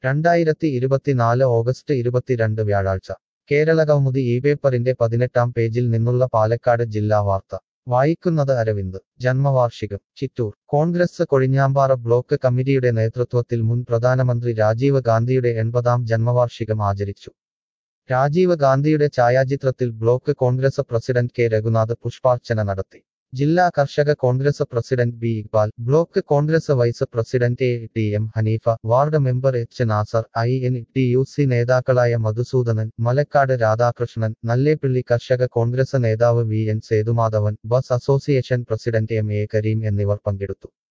രണ്ടായിരത്തി ഇരുപത്തിനാല് ഓഗസ്റ്റ് ഇരുപത്തിരണ്ട് വ്യാഴാഴ്ച കേരളകൗമുദി ഈ പേപ്പറിന്റെ പതിനെട്ടാം പേജിൽ നിന്നുള്ള പാലക്കാട് ജില്ലാ വാർത്ത വായിക്കുന്നത് അരവിന്ദ് ജന്മവാർഷികം ചിറ്റൂർ കോൺഗ്രസ് കൊഴിഞ്ഞാമ്പാറ ബ്ലോക്ക് കമ്മിറ്റിയുടെ നേതൃത്വത്തിൽ മുൻ പ്രധാനമന്ത്രി രാജീവ് ഗാന്ധിയുടെ എൺപതാം ജന്മവാർഷികം ആചരിച്ചു രാജീവ് ഗാന്ധിയുടെ ഛായാചിത്രത്തിൽ block Congress president K Raghunath പുഷ്പാർച്ചന നടത്തി ജില്ലാ കർഷക Congress president B Iqbal block Congress vice president A T M Hanifa ward member H Nasar I N T U C നേതാക്കളായ മധുസൂദനൻ മലക്കാട് രാധാകൃഷ്ണൻ നല്ലേപ്പിള്ളി കർഷക കോൺഗ്രസ് നേതാവ് V N Sethumadhavan bus association president M A Kareem എന്നിവർ പങ്കെടുത്തു